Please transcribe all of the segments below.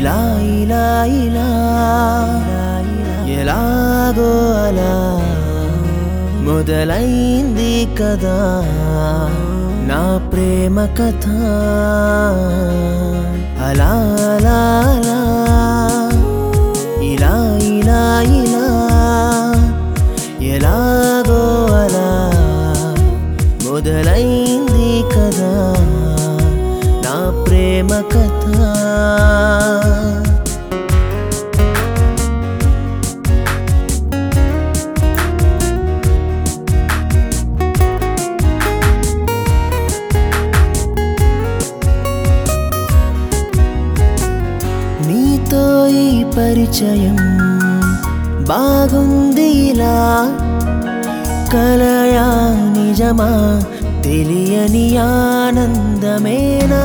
ఇలా ఇలా ఇలా ఎలాగో అలా మొదలైంది కదా నా ప్రేమ కథ అలా అలా అలా ఇలా ఇలా ఇలా ఎలాగో అలా మొదలైంది కదా నా ప్రేమ కథ నీతో ఈ పరిచయం బాగుంది ఇలా కలయా నిజమా తెలియని ఆనందమేనా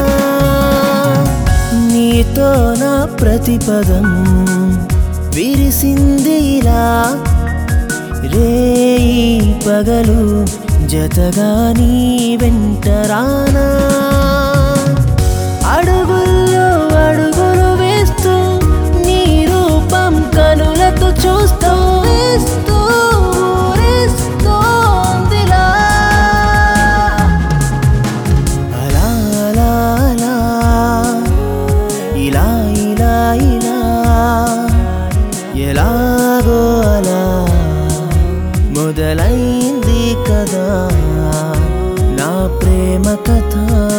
నీతో నా ప్రతిపదం విరిసింది ఇలా రేయి పగలు జతగా నీ వెంటరానా అడుగుల్లో అడుగులు వేస్తూ నీ రూపం కనులతో చూస్తూ ఇస్తూ ఊరిస్తోందిలా. అలా అలా అలా ఇలా ఇలా ఇలా ఎలాగో అలా మొదలైంది కదా నా ప్రేమ కథ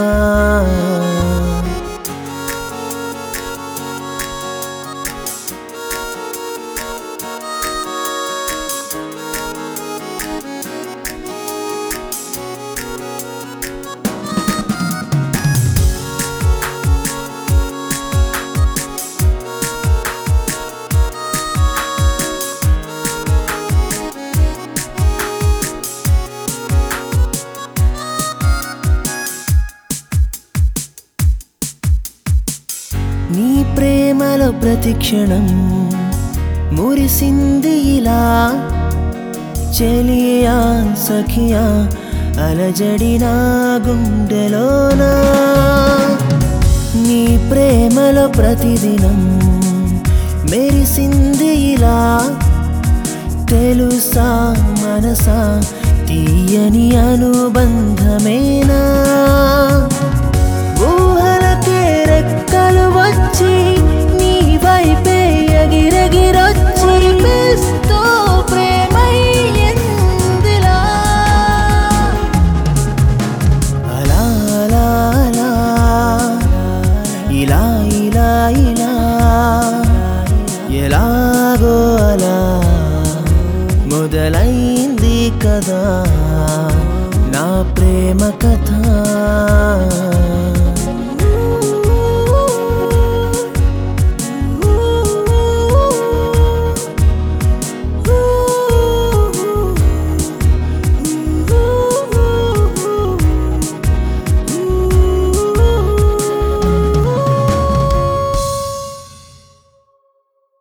నీ ప్రేమలో ప్రతిక్షణం మురిసింది ఇలా చెలియా సఖియా అలజడిన గుండెలోనా నీ ప్రేమలో ప్రతిదినం మెరిసింది ఇలా తెలుసా మనసా తీయని అనుబంధమేనా ఊహలకే రెక్కలు వచ్చి నీ వైపే ఎగిరెగిరొచ్చి పిస్తూ ప్రేమయ్యిందిలా అలా అలా అలా ఇలా ఇలా ఇలా ఎలాగో అలా మొదలైంది కదా నా ప్రేమ కథ